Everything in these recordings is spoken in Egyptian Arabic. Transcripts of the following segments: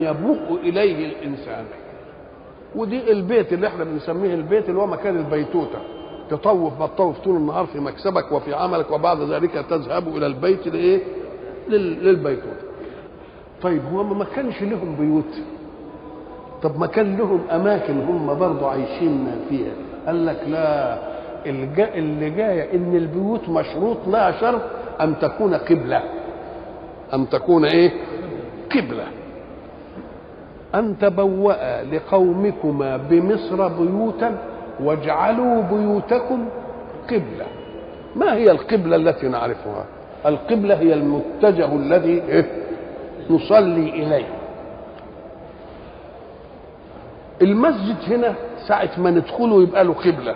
يبوء اليه الانسان ودي البيت اللي احنا بنسميه البيت اللي هو مكان البيتوته تطوف ما تطوف طول النهار في مكسبك وفي عملك وبعد ذلك تذهب الى البيت لايه؟ لل- للبيتوته. طيب هو ما كانش لهم بيوت طب ما كان لهم اماكن هم برضه عايشين فيها قال لك لا الجا اللي جايه ان البيوت مشروط لها شرط ان تكون قبله ان تكون ايه قبله أن تبوأ لقومكما بمصر بيوتا واجعلوا بيوتكم قبلة ما هي القبلة التي نعرفها القبلة هي المتجه الذي إيه؟ نصلي إليه المسجد هنا ساعة ما ندخله يبقى له قبلة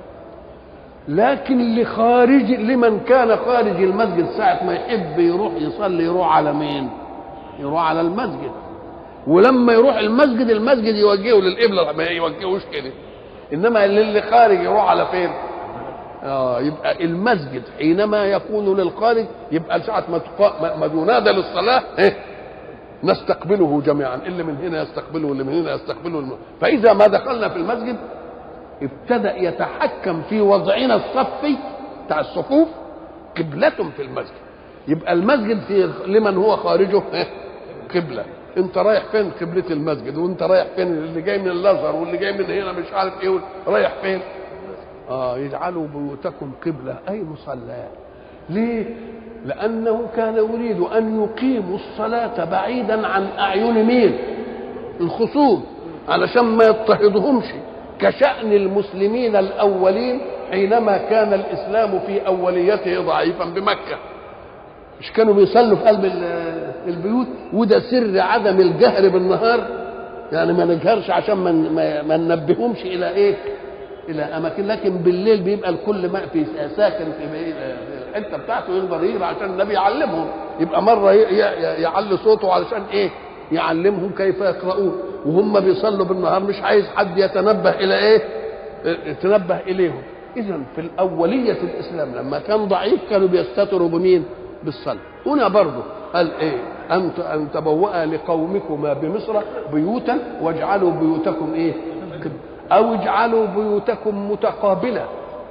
لكن لخارج لمن كان خارج المسجد ساعة ما يحب يروح يصلي يروح على مين؟ يروح على المسجد ولما يروح المسجد المسجد يوجهه للقبله ما يوجهوش كده انما اللي خارج يروح على فين اه يبقى المسجد حينما يكون للخارج يبقى ساعه ما تقا... ما- ما ينادى للصلاه إيه؟ نستقبله جميعا اللي من هنا يستقبله واللي من هنا يستقبله الم... فاذا ما دخلنا في المسجد ابتدا يتحكم في وضعنا الصفي بتاع الصفوف قبلة في المسجد يبقى المسجد في لمن هو خارجه إيه؟ قبلة انت رايح فين قبلة المسجد وانت رايح فين اللي جاي من الازهر واللي جاي من هنا مش عارف ايه رايح فين اه يجعلوا بيوتكم قبلة اي مصلى ليه لانه كان يريد ان يقيموا الصلاة بعيدا عن اعين مين الخصوم علشان ما يضطهدهمش كشأن المسلمين الأولين حينما كان الإسلام في أوليته ضعيفا بمكة مش كانوا بيصلوا في قلب ال- البيوت وده سر عدم الجهر بالنهار يعني ما نجهرش عشان ما ما, ما ننبههمش الى ايه الى اماكن لكن بالليل بيبقى الكل ما في ساكن في في الحته بتاعته يقدر يقرا عشان النبي يعلمهم يبقى مره ي- ي- يعلي صوته علشان ايه يعلمهم كيف يقرؤون وهم بيصلوا بالنهار مش عايز حد يتنبه الى ايه يتنبه اليهم اذا في الاوليه الاسلام لما كان ضعيف كانوا بيستتروا بمين بالصلاه هنا برضه قال ايه ان ان تبوأ لقومكما بمصر بيوتا واجعلوا بيوتكم ايه او اجعلوا بيوتكم متقابله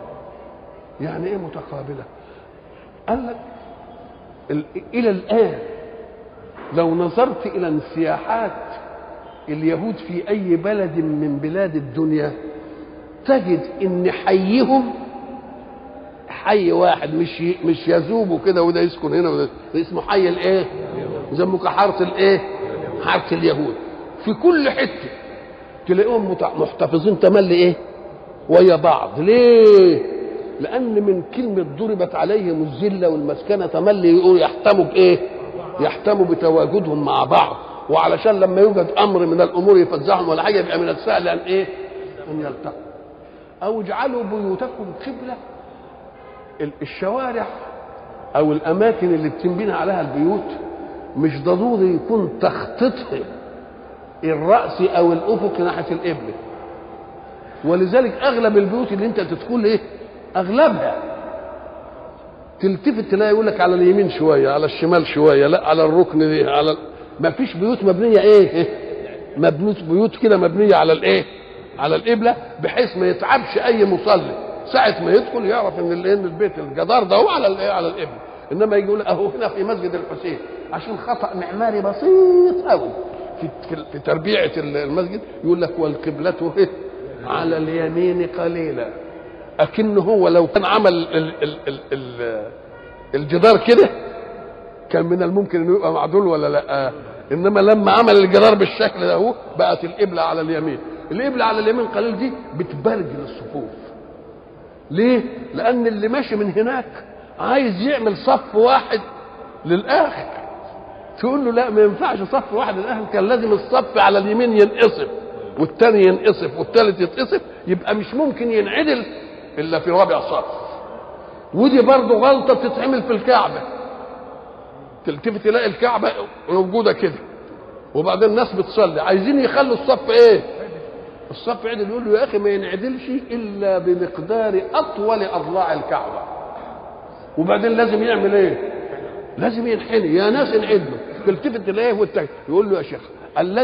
يعني ايه متقابله قال لك ال- الى الان لو نظرت الى انسياحات اليهود في اي بلد من بلاد الدنيا تجد ان حيهم حي واحد مش ي- مش يذوبوا كده وده يسكن هنا وده ده اسمه حي الايه؟ يسموه حاره الايه؟ حاره اليهود في كل حته تلاقيهم مت- محتفظين تملي ايه؟ ويا بعض ليه؟ لان من كلمه ضربت عليهم الذله والمسكنه تملي يقول يحتموا بايه؟ يحتموا بتواجدهم مع بعض وعلشان لما يوجد امر من الامور يفزعهم ولا حاجه يبقى من السهل ان ايه؟ ان يلتقوا او اجعلوا بيوتكم قبله ال- الشوارع او الاماكن اللي بتنبني عليها البيوت مش ضروري يكون تخطيطها الراس او الافق ناحيه القبله ولذلك اغلب البيوت اللي انت تدخل ايه اغلبها تلتفت تلاقي يقول لك على اليمين شويه على الشمال شويه لا على الركن دي على ال- ما فيش بيوت مبنيه ايه إيه؟ مبنية بيوت كده مبنيه على الايه على القبله بحيث ما يتعبش اي مصلي ساعه ما يدخل يعرف ان ال- ان البيت الجدار ده هو على الايه على القبله انما يجي يقول اهو هنا في مسجد الحسين عشان خطا معماري بسيط قوي في في- في تربيعه المسجد يقول لك والقبلة إيه؟ على اليمين قليلا اكن هو لو كان عمل ال ال ال ال الجدار كده كان من الممكن انه يبقى معدول ولا لا انما لما عمل الجدار بالشكل ده هو بقت القبله على اليمين القبله على اليمين قليل دي بتبرجل الصفوف ليه لان اللي ماشي من هناك عايز يعمل صف واحد للاخر تقول له لا ما ينفعش صف واحد للاخر كان لازم الصف على اليمين ينقصف والتاني ينقصف والتالت يتقصف يبقى مش ممكن ينعدل الا في رابع صف ودي برضه غلطه بتتعمل في الكعبه تلتفت تلاقي الكعبه موجوده كده وبعدين الناس بتصلي عايزين يخلوا الصف ايه الصف عدل يقول له يا اخي ما ينعدلش الا بمقدار اطول اضلاع الكعبه وبعدين لازم يعمل ايه لازم ينحني يا ناس انعدلوا تلتفت تلاقيه والتاني يقول له يا شيخ الذي